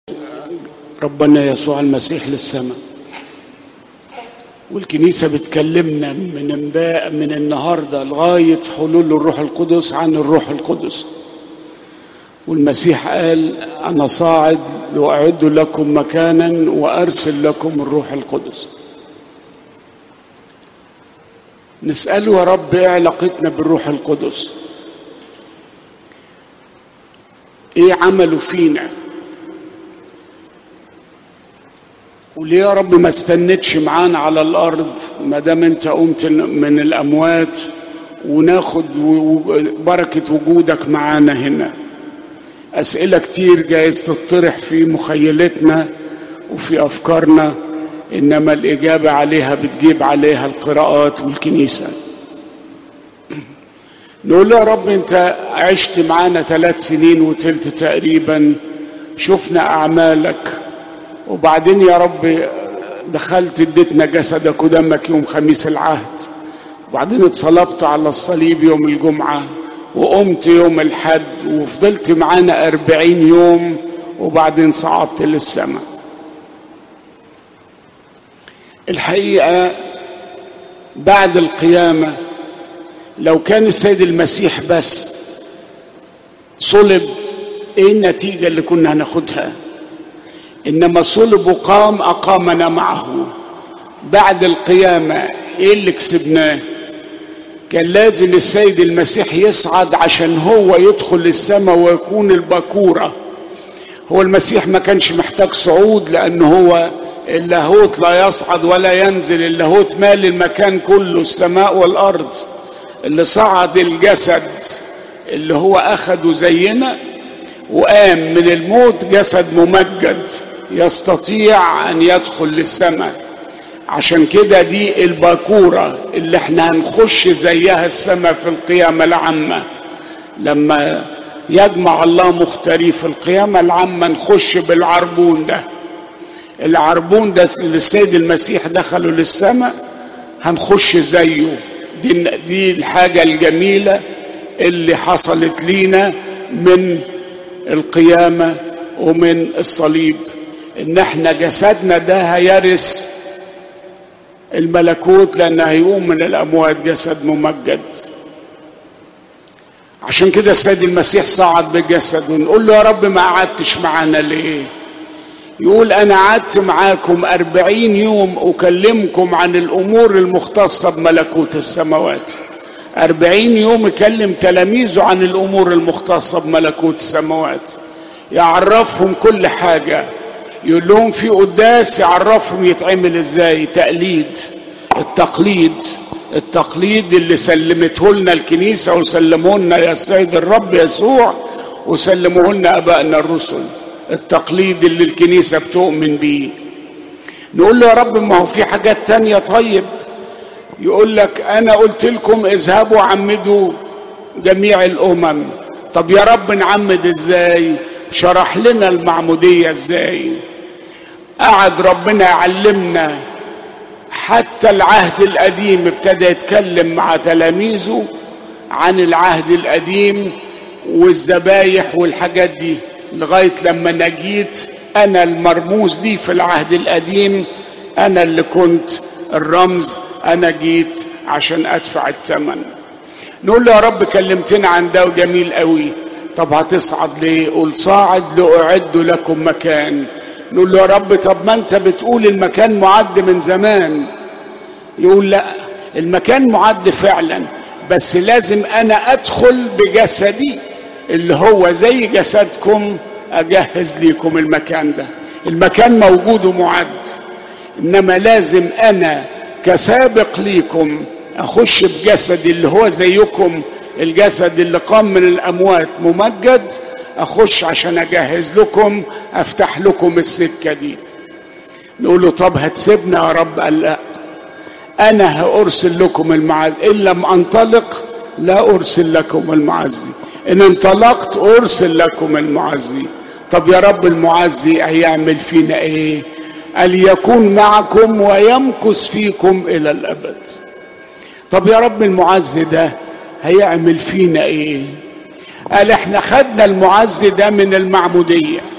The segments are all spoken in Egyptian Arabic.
ربنا يسوع المسيح للسماء والكنيسة بتكلمنا من امبارح من النهاردة لغاية حلول الروح القدس عن الروح القدس والمسيح قال أنا صاعد لأعد لكم مكانا وأرسل لكم الروح القدس نسأله يا رب إيه علاقتنا بالروح القدس إيه عمله فينا وليه يا رب ما استنتش معانا على الارض ما دام انت قمت من الاموات وناخد بركه وجودك معانا هنا اسئله كتير جايز تطرح في مخيلتنا وفي افكارنا انما الاجابه عليها بتجيب عليها القراءات والكنيسه نقول يا رب انت عشت معانا ثلاث سنين وتلت تقريبا شفنا اعمالك وبعدين يا رب دخلت اديتنا جسدك ودمك يوم خميس العهد وبعدين اتصلبت على الصليب يوم الجمعة وقمت يوم الحد وفضلت معانا أربعين يوم وبعدين صعدت للسماء الحقيقة بعد القيامة لو كان السيد المسيح بس صلب ايه النتيجة اللي كنا هناخدها انما صلب وقام اقامنا معه بعد القيامه ايه اللي كسبناه كان لازم السيد المسيح يصعد عشان هو يدخل السماء ويكون البكوره هو المسيح ما كانش محتاج صعود لانه هو اللاهوت لا يصعد ولا ينزل اللاهوت مال المكان كله السماء والارض اللي صعد الجسد اللي هو اخده زينا وقام من الموت جسد ممجد يستطيع ان يدخل للسماء عشان كده دي الباكورة اللي احنا هنخش زيها السماء في القيامة العامة لما يجمع الله مختاري في القيامة العامة نخش بالعربون ده العربون ده اللي السيد المسيح دخلوا للسماء هنخش زيه دي, دي الحاجة الجميلة اللي حصلت لينا من القيامة ومن الصليب ان احنا جسدنا ده هيرث الملكوت لان هيقوم من الاموات جسد ممجد عشان كده السيد المسيح صعد بالجسد ونقول له يا رب ما قعدتش معانا ليه يقول انا قعدت معاكم أربعين يوم اكلمكم عن الامور المختصة بملكوت السماوات أربعين يوم يكلم تلاميذه عن الأمور المختصة بملكوت السماوات يعرفهم كل حاجة يقول لهم في قداس يعرفهم يتعمل ازاي تقليد التقليد التقليد اللي سلمته لنا الكنيسة وسلمه لنا يا السيد الرب يسوع وسلمه لنا أبائنا الرسل التقليد اللي الكنيسة بتؤمن بيه نقول له يا رب ما هو في حاجات تانية طيب يقول لك انا قلت لكم اذهبوا عمدوا جميع الامم طب يا رب نعمد ازاي شرح لنا المعمودية ازاي قعد ربنا يعلمنا حتى العهد القديم ابتدى يتكلم مع تلاميذه عن العهد القديم والذبايح والحاجات دي لغاية لما نجيت انا المرموز لي في العهد القديم انا اللي كنت الرمز انا جيت عشان ادفع الثمن نقول له يا رب كلمتنا عن ده وجميل قوي طب هتصعد ليه قول صاعد لاعد لكم مكان نقول له يا رب طب ما انت بتقول المكان معد من زمان يقول لا المكان معد فعلا بس لازم انا ادخل بجسدي اللي هو زي جسدكم اجهز ليكم المكان ده المكان موجود ومعد انما لازم انا كسابق ليكم اخش بجسدي اللي هو زيكم الجسد اللي قام من الاموات ممجد اخش عشان اجهز لكم افتح لكم السكه دي نقول له طب هتسيبنا يا رب قال لا انا هارسل لكم المعز ان لم انطلق لا ارسل لكم المعزي ان انطلقت ارسل لكم المعزي طب يا رب المعزي هيعمل فينا ايه قال يكون معكم ويمكث فيكم الى الابد طب يا رب المعز ده هيعمل فينا ايه قال احنا خدنا المعز ده من المعمودية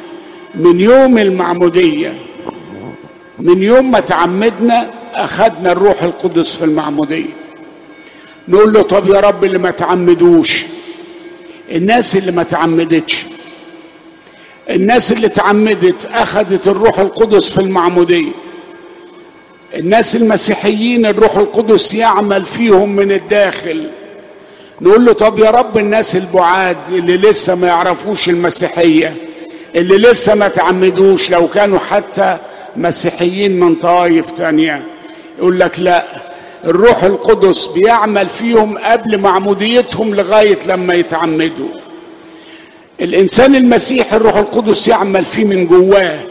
من يوم المعمودية من يوم ما تعمدنا أخذنا الروح القدس في المعمودية نقول له طب يا رب اللي ما تعمدوش الناس اللي ما تعمدتش الناس اللي تعمدت أخذت الروح القدس في المعمودية الناس المسيحيين الروح القدس يعمل فيهم من الداخل نقول له طب يا رب الناس البعاد اللي لسه ما يعرفوش المسيحية اللي لسه ما تعمدوش لو كانوا حتى مسيحيين من طائف تانية يقول لك لا الروح القدس بيعمل فيهم قبل معموديتهم لغاية لما يتعمدوا الإنسان المسيحي الروح القدس يعمل فيه من جواه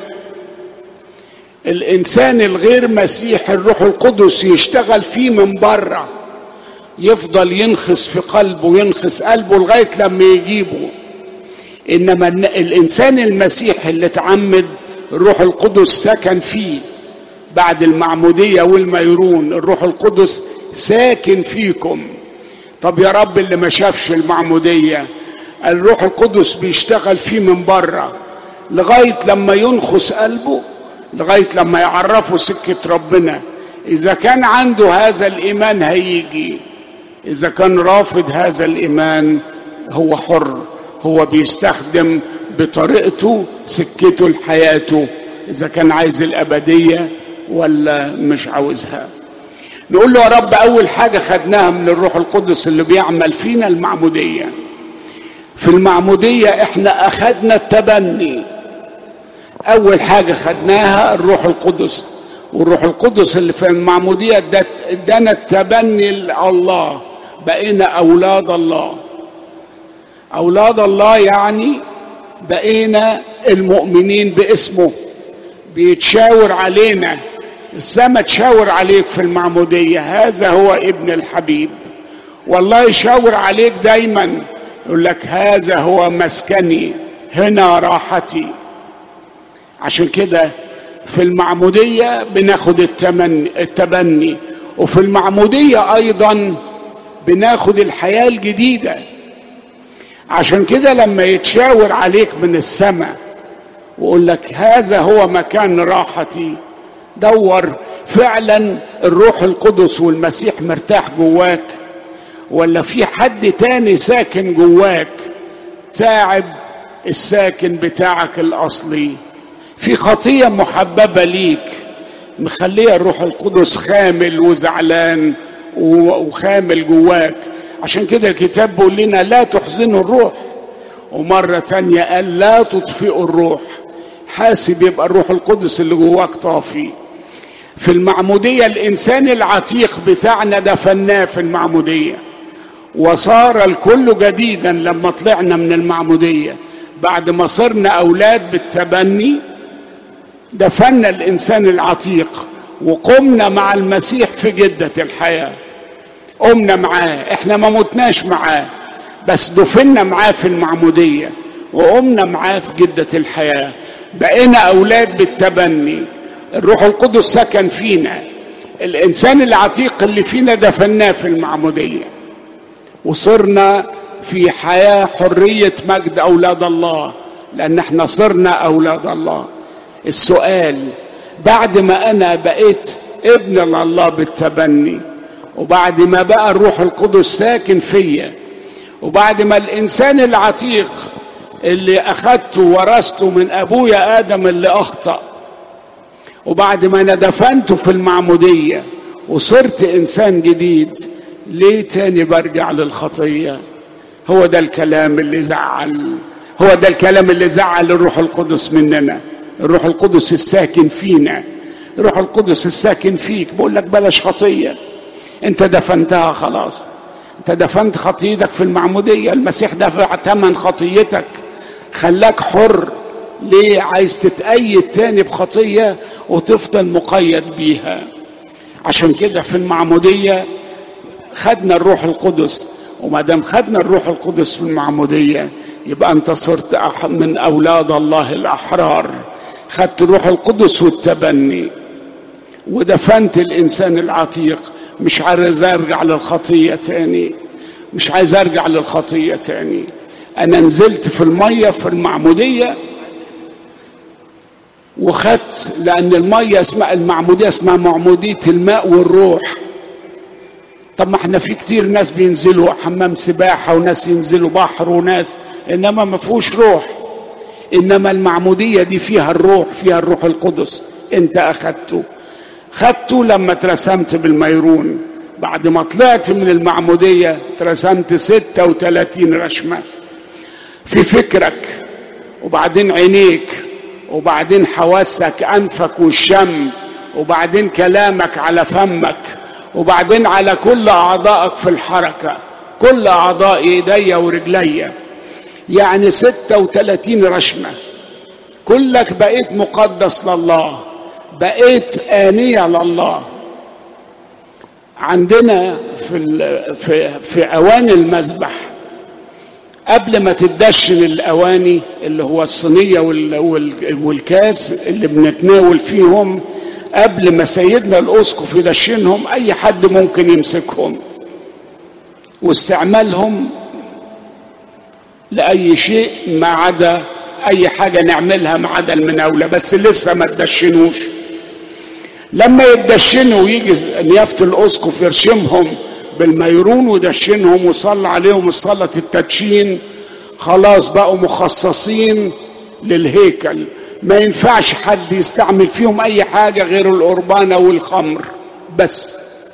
الإنسان الغير مسيحي الروح القدس يشتغل فيه من بره يفضل ينخس في قلبه ينخس قلبه لغاية لما يجيبه إنما الإنسان المسيحي اللي اتعمد الروح القدس سكن فيه بعد المعمودية والميرون الروح القدس ساكن فيكم طب يا رب اللي ما شافش المعمودية الروح القدس بيشتغل فيه من بره لغاية لما ينخس قلبه لغاية لما يعرفوا سكة ربنا إذا كان عنده هذا الإيمان هيجي إذا كان رافض هذا الإيمان هو حر هو بيستخدم بطريقته سكته لحياته إذا كان عايز الأبدية ولا مش عاوزها نقول له يا رب أول حاجة خدناها من الروح القدس اللي بيعمل فينا المعمودية في المعمودية احنا أخدنا التبني أول حاجة خدناها الروح القدس والروح القدس اللي في المعمودية ادانا التبني الله بقينا أولاد الله أولاد الله يعني بقينا المؤمنين باسمه بيتشاور علينا السما تشاور عليك في المعمودية هذا هو ابن الحبيب والله يشاور عليك دايما يقول لك هذا هو مسكني هنا راحتي عشان كده في المعمودية بناخد التمني التبني وفي المعمودية أيضا بناخد الحياة الجديدة عشان كده لما يتشاور عليك من السماء ويقول لك هذا هو مكان راحتي دور فعلا الروح القدس والمسيح مرتاح جواك ولا في حد تاني ساكن جواك تعب الساكن بتاعك الاصلي في خطيه محببه ليك مخليه الروح القدس خامل وزعلان وخامل جواك عشان كده الكتاب بيقول لنا لا تحزنوا الروح ومرة تانية قال لا تطفئوا الروح حاسب يبقى الروح القدس اللي جواك طافي في المعمودية الإنسان العتيق بتاعنا دفناه في المعمودية وصار الكل جديدا لما طلعنا من المعمودية بعد ما صرنا أولاد بالتبني دفنا الإنسان العتيق وقمنا مع المسيح في جدة الحياة قمنا معاه احنا ما متناش معاه بس دفنا معاه في المعمودية وقمنا معاه في جدة الحياة بقينا أولاد بالتبني الروح القدس سكن فينا الإنسان العتيق اللي فينا دفناه في المعمودية وصرنا في حياة حرية مجد أولاد الله لأن احنا صرنا أولاد الله السؤال بعد ما أنا بقيت ابن الله بالتبني وبعد ما بقى الروح القدس ساكن فيا وبعد ما الإنسان العتيق اللي أخدته ورثته من أبويا آدم اللي أخطأ وبعد ما أنا دفنته في المعمودية وصرت إنسان جديد ليه تاني برجع للخطية هو ده الكلام اللي زعل هو ده الكلام اللي زعل الروح القدس مننا الروح القدس الساكن فينا الروح القدس الساكن فيك بقول لك بلاش خطية انت دفنتها خلاص انت دفنت خطيتك في المعمودية المسيح دفع ثمن خطيتك خلاك حر ليه عايز تتأيد تاني بخطية وتفضل مقيد بيها عشان كده في المعمودية خدنا الروح القدس وما دام خدنا الروح القدس في المعمودية يبقى انت صرت من اولاد الله الاحرار خدت الروح القدس والتبني ودفنت الانسان العتيق مش عايز ارجع للخطيه تاني مش عايز ارجع للخطيه تاني انا نزلت في الميه في المعموديه وخدت لان الميه اسمها المعموديه اسمها معموديه الماء والروح طب ما احنا في كتير ناس بينزلوا حمام سباحه وناس ينزلوا بحر وناس انما ما فيهوش روح انما المعموديه دي فيها الروح فيها الروح القدس انت اخدته خدته لما اترسمت بالميرون بعد ما طلعت من المعموديه اترسمت 36 رشمه في فكرك وبعدين عينيك وبعدين حواسك انفك والشم وبعدين كلامك على فمك وبعدين على كل اعضائك في الحركه كل اعضاء ايديا ورجليا يعني 36 رشمه كلك بقيت مقدس لله بقيت آنية لله عندنا في في في اواني المذبح قبل ما تدشن الاواني اللي هو الصينيه والكاس اللي بنتناول فيهم قبل ما سيدنا الاسقف يدشنهم اي حد ممكن يمسكهم واستعمالهم لاي شيء ما عدا اي حاجه نعملها ما عدا المناوله بس لسه ما تدشنوش لما يتدشنوا ويجي نيافه الاسقف يرشمهم بالميرون ودشنهم وصلى عليهم صلاة التدشين خلاص بقوا مخصصين للهيكل ما ينفعش حد يستعمل فيهم اي حاجة غير القربانة والخمر بس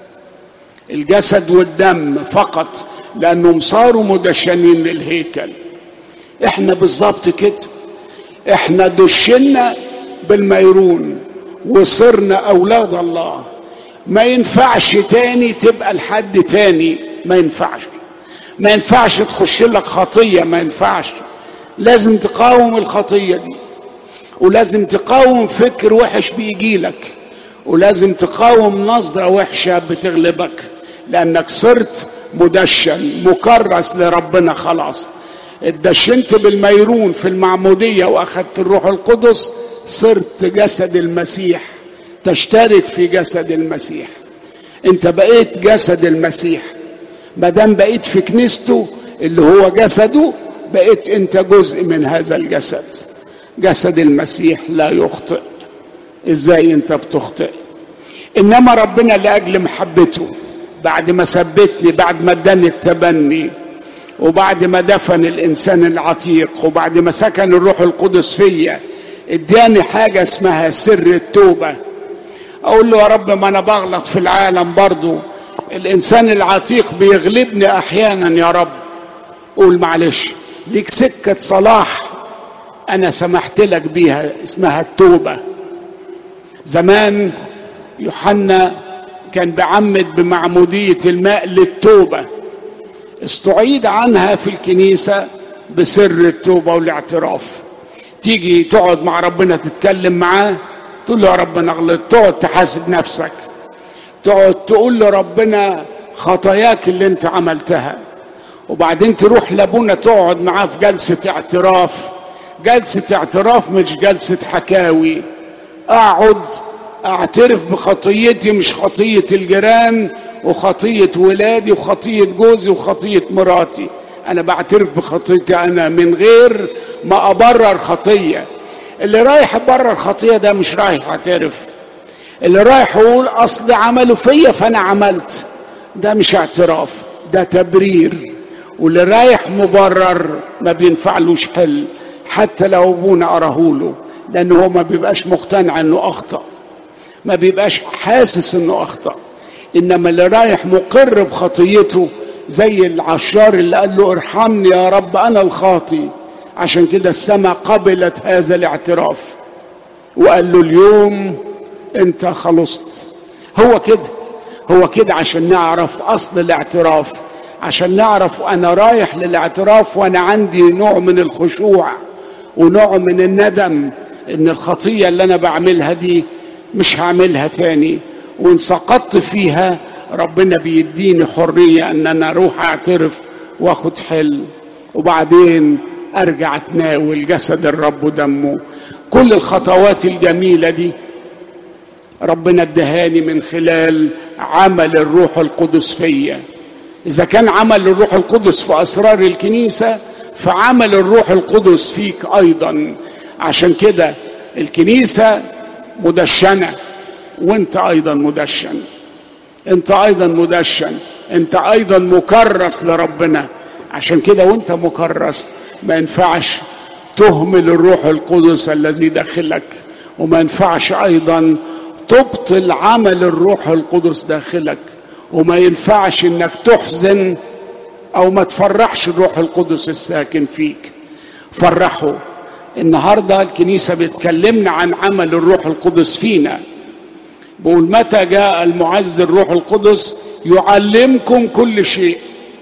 الجسد والدم فقط لانهم صاروا مدشنين للهيكل احنا بالظبط كده احنا دشنا بالميرون وصرنا اولاد الله ما ينفعش تاني تبقى لحد تاني ما ينفعش ما ينفعش تخش لك خطيه ما ينفعش لازم تقاوم الخطيه دي ولازم تقاوم فكر وحش بيجي لك ولازم تقاوم نظره وحشه بتغلبك لانك صرت مدشن مكرس لربنا خلاص اتدشنت بالميرون في المعموديه واخدت الروح القدس صرت جسد المسيح تشترك في جسد المسيح انت بقيت جسد المسيح ما دام بقيت في كنيسته اللي هو جسده بقيت انت جزء من هذا الجسد جسد المسيح لا يخطئ ازاي انت بتخطئ انما ربنا لاجل محبته بعد ما ثبتني بعد ما اداني التبني وبعد ما دفن الانسان العتيق وبعد ما سكن الروح القدس فيا اداني حاجه اسمها سر التوبه اقول له يا رب ما انا بغلط في العالم برضو الانسان العتيق بيغلبني احيانا يا رب قول معلش ليك سكة صلاح انا سمحت لك بيها اسمها التوبة زمان يوحنا كان بعمد بمعمودية الماء للتوبة استعيد عنها في الكنيسة بسر التوبة والاعتراف تيجي تقعد مع ربنا تتكلم معاه تقول له يا رب انا غلطت تقعد تحاسب نفسك تقعد تقول لربنا خطاياك اللي انت عملتها وبعدين تروح لابونا تقعد معاه في جلسة اعتراف جلسة اعتراف مش جلسة حكاوي اقعد اعترف بخطيتي مش خطية الجيران وخطية ولادي وخطية جوزي وخطية مراتي انا بعترف بخطيتي انا من غير ما ابرر خطيه اللي رايح يبرر خطيه ده مش رايح يعترف اللي رايح يقول اصل عملوا فيا فانا عملت ده مش اعتراف ده تبرير واللي رايح مبرر ما بينفعلوش حل حتى لو ابونا قراهوله لان هو ما بيبقاش مقتنع انه اخطا ما بيبقاش حاسس انه اخطا انما اللي رايح مقر بخطيته زي العشار اللي قال له ارحمني يا رب انا الخاطي عشان كده السماء قبلت هذا الاعتراف وقال له اليوم انت خلصت هو كده هو كده عشان نعرف اصل الاعتراف عشان نعرف انا رايح للاعتراف وانا عندي نوع من الخشوع ونوع من الندم ان الخطيه اللي انا بعملها دي مش هعملها تاني وان سقطت فيها ربنا بيديني حريه ان انا اروح اعترف واخد حل وبعدين ارجع اتناول جسد الرب ودمه كل الخطوات الجميله دي ربنا ادهاني من خلال عمل الروح القدس فيا اذا كان عمل الروح القدس في اسرار الكنيسه فعمل الروح القدس فيك ايضا عشان كده الكنيسة مدشنة وانت ايضا مدشن انت ايضا مدشن انت ايضا مكرس لربنا عشان كده وانت مكرس ما ينفعش تهمل الروح القدس الذي داخلك وما ينفعش ايضا تبطل عمل الروح القدس داخلك وما ينفعش انك تحزن او ما تفرحش الروح القدس الساكن فيك فرحه النهارده الكنيسه بتكلمنا عن عمل الروح القدس فينا بقول متى جاء المعز الروح القدس يعلمكم كل شيء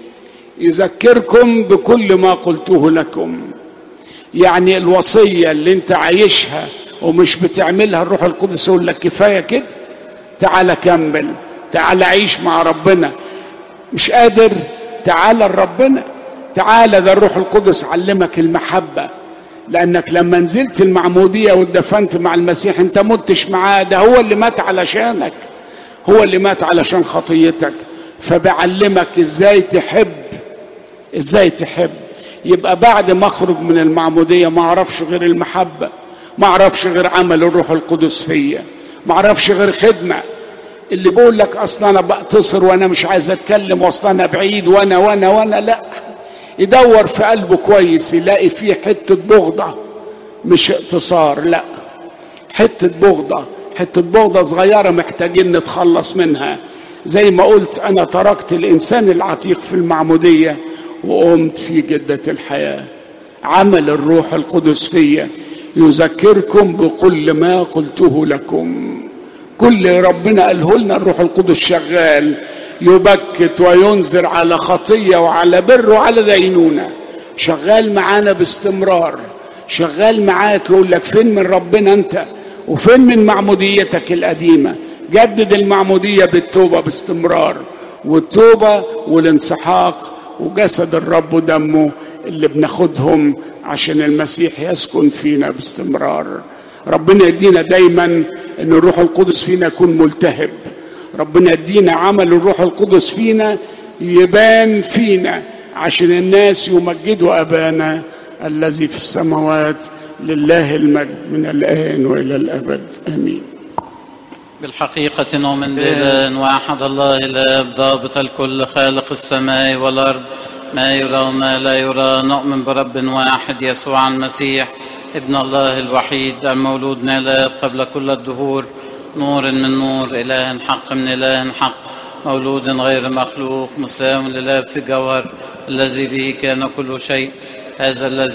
يذكركم بكل ما قلته لكم يعني الوصيه اللي انت عايشها ومش بتعملها الروح القدس يقول لك كفايه كده تعال كمل تعال عيش مع ربنا مش قادر تعال لربنا تعال ده الروح القدس علمك المحبه لانك لما نزلت المعموديه واتدفنت مع المسيح انت متش معاه ده هو اللي مات علشانك هو اللي مات علشان خطيتك فبعلمك ازاي تحب ازاي تحب يبقى بعد ما اخرج من المعموديه ما اعرفش غير المحبه ما اعرفش غير عمل الروح القدس فيا ما اعرفش غير خدمه اللي بقول لك اصلا انا بقتصر وانا مش عايز اتكلم واصلا انا بعيد وانا وانا وانا لا يدور في قلبه كويس يلاقي فيه حته بغضه مش اقتصار لا حته بغضه حته بغضه صغيره محتاجين نتخلص منها زي ما قلت انا تركت الانسان العتيق في المعموديه وقمت في جده الحياه عمل الروح القدس فيا يذكركم بكل ما قلته لكم كل ربنا قاله لنا الروح القدس شغال يبكت وينذر على خطيه وعلى بر وعلى دينونه شغال معانا باستمرار شغال معاك يقول لك فين من ربنا انت وفين من معموديتك القديمه جدد المعموديه بالتوبه باستمرار والتوبه والانسحاق وجسد الرب ودمه اللي بناخدهم عشان المسيح يسكن فينا باستمرار ربنا يدينا دايما ان الروح القدس فينا يكون ملتهب ربنا يدينا عمل الروح القدس فينا يبان فينا عشان الناس يمجدوا ابانا الذي في السماوات لله المجد من الان والى الابد امين بالحقيقة نؤمن بإله واحد الله الآب ضابط الكل خالق السماء والأرض ما يرى وما لا يرى نؤمن برب واحد يسوع المسيح ابن الله الوحيد المولود من الآب قبل كل الدهور نور من نور إله حق من إله حق مولود غير مخلوق مساوي للآب في جوهر الذي به كان كل شيء هذا الذي